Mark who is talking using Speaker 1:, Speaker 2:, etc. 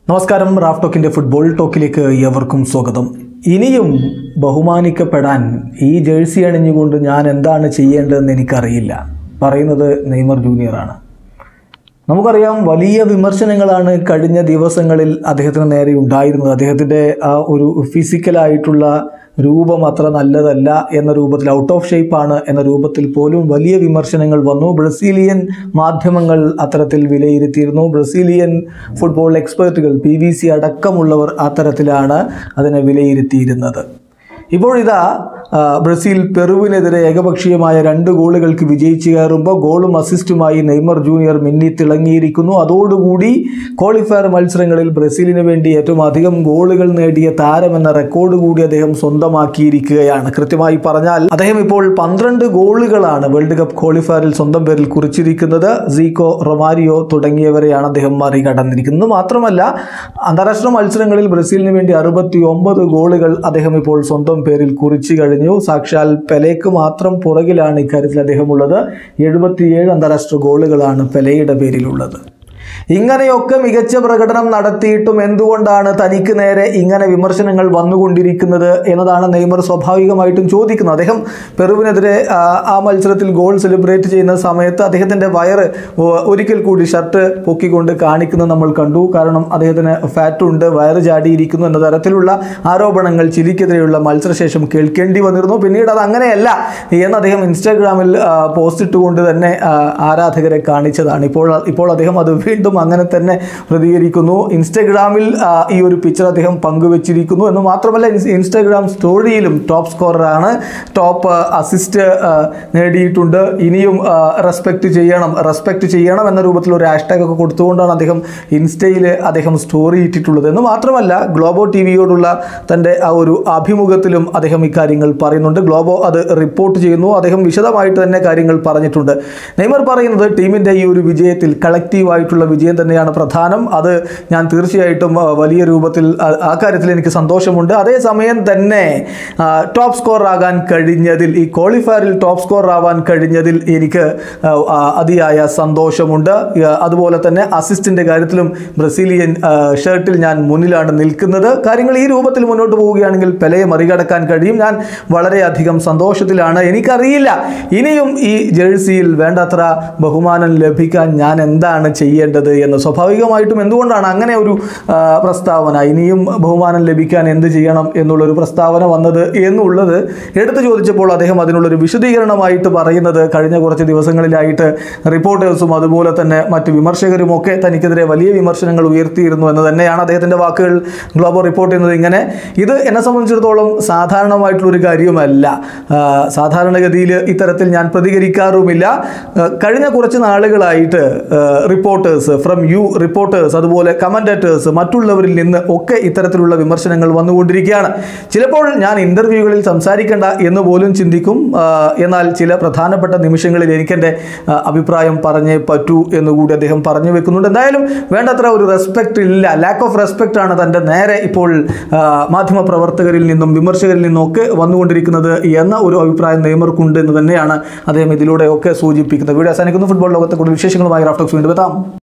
Speaker 1: നമസ്കാരം Raf ടോക്കിൻ്റെ football ടോക്കിലേക്ക് ഏവർക്കും സ്വാഗതം ഇനിയും ബഹുമാനിക്കപ്പെടാൻ ഈ ജേഴ്സി അണിഞ്ഞുകൊണ്ട് ഞാൻ എന്താണ് ചെയ്യേണ്ടതെന്ന് എനിക്കറിയില്ല പറയുന്നത് നെയ്മർ ജൂനിയറാണ് നമുക്കറിയാം വലിയ വിമർശനങ്ങളാണ് കഴിഞ്ഞ ദിവസങ്ങളിൽ അദ്ദേഹത്തിന് നേരെ ഉണ്ടായിരുന്നത് അദ്ദേഹത്തിൻ്റെ ആ ഒരു ഫിസിക്കലായിട്ടുള്ള രൂപം അത്ര നല്ലതല്ല എന്ന രൂപത്തിൽ ഔട്ട് ഓഫ് ഷേപ്പാണ് എന്ന രൂപത്തിൽ പോലും വലിയ വിമർശനങ്ങൾ വന്നു ബ്രസീലിയൻ മാധ്യമങ്ങൾ അത്തരത്തിൽ വിലയിരുത്തിയിരുന്നു ബ്രസീലിയൻ ഫുട്ബോൾ എക്സ്പേർട്ടുകൾ പി വി സി അടക്കമുള്ളവർ അത്തരത്തിലാണ് അതിനെ വിലയിരുത്തിയിരുന്നത് ഇപ്പോഴിതാ ആ, ബ്രസീൽ പെറുവിനെതിരെ ഏകപക്ഷീയമായ രണ്ട് ഗോളുകൾക്ക് വിജയിച്ചു കയറുമ്പോൾ ഗോളും അസിസ്റ്റുമായി നെയ്മർ ജൂനിയർ മിന്നി തിളങ്ങിയിരിക്കുന്നു അതോടുകൂടി ക്വാളിഫയർ മത്സരങ്ങളിൽ ബ്രസീലിന് വേണ്ടി ഏറ്റവും അധികം ഗോളുകൾ നേടിയ താരമെന്ന റെക്കോർഡ് കൂടി അദ്ദേഹം സ്വന്തമാക്കിയിരിക്കുകയാണ് കൃത്യമായി പറഞ്ഞാൽ അദ്ദേഹം ഇപ്പോൾ പന്ത്രണ്ട് ഗോളുകളാണ് വേൾഡ് കപ്പ് ക്വാളിഫയറിൽ സ്വന്തം പേരിൽ കുറിച്ചിരിക്കുന്നത് സീക്കോ റൊമാരിയോ തുടങ്ങിയവരെയാണ് അദ്ദേഹം മറികടന്നിരിക്കുന്നത് മാത്രമല്ല അന്താരാഷ്ട്ര മത്സരങ്ങളിൽ ബ്രസീലിന് വേണ്ടി അറുപത്തി ഒമ്പത് ഗോളുകൾ അദ്ദേഹം ഇപ്പോൾ സ്വന്തം പേരിൽ കുറിച്ചു കഴിഞ്ഞു സാക്ഷാൽ പെലേക്ക് മാത്രം പുറകിലാണ് ഇക്കാര്യത്തിൽ അദ്ദേഹം ഉള്ളത് എഴുപത്തിയേഴ് അന്താരാഷ്ട്ര ഗോളുകളാണ് പെലയുടെ പേരിലുള്ളത് ഇങ്ങനെയൊക്കെ മികച്ച പ്രകടനം നടത്തിയിട്ടും എന്തുകൊണ്ടാണ് തനിക്ക് നേരെ ഇങ്ങനെ വിമർശനങ്ങൾ വന്നുകൊണ്ടിരിക്കുന്നത് എന്നതാണ് നെയ്മർ സ്വാഭാവികമായിട്ടും ചോദിക്കുന്നത് അദ്ദേഹം പെറുവിനെതിരെ ആ, ആ മത്സരത്തിൽ ഗോൾ സെലിബ്രേറ്റ് ചെയ്യുന്ന സമയത്ത് അദ്ദേഹത്തിൻ്റെ വയറ് ഒ- ഒരിക്കൽ കൂടി ഷർട്ട് പൊക്കിക്കൊണ്ട് കാണിക്കുന്നത് നമ്മൾ കണ്ടു കാരണം അദ്ദേഹത്തിന് ഫാറ്റ് ഉണ്ട് വയറ് ചാടിയിരിക്കുന്നു എന്ന തരത്തിലുള്ള ആരോപണങ്ങൾ ചിലിക്കെതിരെയുള്ള മത്സരശേഷം കേൾക്കേണ്ടി വന്നിരുന്നു പിന്നീട് അത് അങ്ങനെയല്ല എന്ന് അദ്ദേഹം ഇൻസ്റ്റാഗ്രാമിൽ ആ, പോസ്റ്റ് ഇട്ടുകൊണ്ട് തന്നെ ആ, ആരാധകരെ കാണിച്ചതാണ് ഇപ്പോൾ ഇപ്പോൾ അദ്ദേഹം അത് വീണ്ടും അങ്ങനെ തന്നെ പ്രതികരിക്കുന്നു ഇൻസ്റ്റാഗ്രാമിൽ ആ, ഈ ഒരു പിക്ചർ അദ്ദേഹം പങ്കുവച്ചിരിക്കുന്നു എന്ന് മാത്രമല്ല ഇൻസ്- ഇൻസ്റ്റാഗ്രാം സ്റ്റോറിയിലും ടോപ്പ് സ്കോററാണ് ടോപ്പ് അസിസ്റ്റ് നേടിയിട്ടുണ്ട് ഇനിയും റെസ്പെക്ട് ചെയ്യണം റെസ്പെക്ട് ചെയ്യണം എന്ന രൂപത്തിൽ ഒരു ഹാഷ്ടാഗ് ഒക്കെ കൊടുത്തുകൊണ്ടാണ് അദ്ദേഹം ഇൻസ്റ്റയിൽ അദ്ദേഹം സ്റ്റോറി ഇട്ടിട്ടുള്ളത് എന്ന് മാത്രമല്ല ഗ്ലോബോ ടി വിയോടുള്ള തൻ്റെ ആ ഒരു അഭിമുഖത്തിലും അദ്ദേഹം ഇക്കാര്യങ്ങൾ പറയുന്നുണ്ട് ഗ്ലോബോ അത് റിപ്പോർട്ട് ചെയ്യുന്നു അദ്ദേഹം വിശദമായിട്ട് തന്നെ കാര്യങ്ങൾ പറഞ്ഞിട്ടുണ്ട് നെയ്മർ പറയുന്നത് ടീമിൻ്റെ ഈ ഒരു വിജയത്തിൽ കളക്റ്റീവായിട്ടുള്ള വിജയം തന്നെയാണ് പ്രധാനം അത് ഞാൻ തീർച്ചയായിട്ടും ആ, വലിയ രൂപത്തിൽ ആ- ആ കാര്യത്തിൽ എനിക്ക് സന്തോഷമുണ്ട് അതേസമയം തന്നെ ടോപ്പ് സ്കോർ ആകാൻ കഴിഞ്ഞതിൽ ഈ ക്വാളിഫയറിൽ ടോപ്പ് സ്കോർ ആവാൻ കഴിഞ്ഞതിൽ എനിക്ക് ആ, ആ, അതിയായ സന്തോഷമുണ്ട് ആ, അതുപോലെ തന്നെ അസിസ്റ്റിൻ്റെ കാര്യത്തിലും ബ്രസീലിയൻ ആ, ഷർട്ടിൽ ഞാൻ മുന്നിലാണ് നിൽക്കുന്നത് കാര്യങ്ങൾ ഈ രൂപത്തിൽ മുന്നോട്ട് പോവുകയാണെങ്കിൽ പെലയെ മറികടക്കാൻ കഴിയും ഞാൻ വളരെയധികം സന്തോഷത്തിലാണ് എനിക്കറിയില്ല ഇനിയും ഈ ജേഴ്സിയിൽ വേണ്ടത്ര ബഹുമാനം ലഭിക്കാൻ ഞാൻ എന്താണ് ചെയ്യേണ്ടത് എന്ന് സ്വാഭാവികമായിട്ടും എന്തുകൊണ്ടാണ് അങ്ങനെ ഒരു ആ, പ്രസ്താവന ഇനിയും ബഹുമാനം ലഭിക്കാൻ എന്ത് ചെയ്യണം എന്നുള്ളൊരു പ്രസ്താവന വന്നത് എന്നുള്ളത് എടുത്തു ചോദിച്ചപ്പോൾ അദ്ദേഹം അതിനുള്ളൊരു വിശദീകരണമായിട്ട് പറയുന്നത് കഴിഞ്ഞ കുറച്ച് ദിവസങ്ങളിലായിട്ട് റിപ്പോർട്ടേഴ്സും അതുപോലെ തന്നെ മറ്റ് വിമർശകരും ഒക്കെ തനിക്കെതിരെ വലിയ വിമർശനങ്ങൾ ഉയർത്തിയിരുന്നു എന്ന് തന്നെയാണ് അദ്ദേഹത്തിൻ്റെ വാക്കുകൾ ഗ്ലോബൽ റിപ്പോർട്ട് ചെയ്യുന്നത് ഇങ്ങനെ ഇത് എന്നെ സംബന്ധിച്ചിടത്തോളം സാധാരണമായിട്ടുള്ളൊരു കാര്യമല്ല ആ, സാധാരണഗതിയിൽ ഇത്തരത്തിൽ ഞാൻ പ്രതികരിക്കാറുമില്ല ആ, കഴിഞ്ഞ കുറച്ച് നാളുകളായിട്ട് റിപ്പോർട്ടേഴ്സ് ഫ്രം യു റിപ്പോർട്ടേഴ്സ് അതുപോലെ കമൻറ്റേറ്റേഴ്സ് മറ്റുള്ളവരിൽ നിന്ന് ഒക്കെ ഇത്തരത്തിലുള്ള വിമർശനങ്ങൾ വന്നുകൊണ്ടിരിക്കുകയാണ് ചിലപ്പോൾ ഞാൻ ഇൻ്റർവ്യൂകളിൽ സംസാരിക്കേണ്ട എന്ന് പോലും ചിന്തിക്കും ആ, എന്നാൽ ചില പ്രധാനപ്പെട്ട നിമിഷങ്ങളിൽ എനിക്കെൻ്റെ ആ, അഭിപ്രായം പറഞ്ഞേ പറ്റൂ എന്നുകൂടി അദ്ദേഹം പറഞ്ഞു വെക്കുന്നുണ്ട് എന്തായാലും വേണ്ടത്ര ഒരു റെസ്പെക്റ്റ് ഇല്ല ലാക്ക് ഓഫ് റെസ്പെക്റ്റ് ആണ് തൻ്റെ നേരെ ഇപ്പോൾ ആ, മാധ്യമപ്രവർത്തകരിൽ നിന്നും വിമർശകരിൽ നിന്നും ഒക്കെ വന്നുകൊണ്ടിരിക്കുന്നത് എന്ന ഒരു അഭിപ്രായം നെയ്മർക്കുണ്ട് എന്ന് തന്നെയാണ് അദ്ദേഹം ഇതിലൂടെ ഒക്കെ സൂചിപ്പിക്കുന്നത് വീഡിയോ അവസാനിക്കുന്നു ഫുട്ബോൾ ലോകത്തെ കൂടുതൽ വിശേഷങ്ങളുമായി റാഫ്റ്റോക്സ് വീണ്ടും എത്താം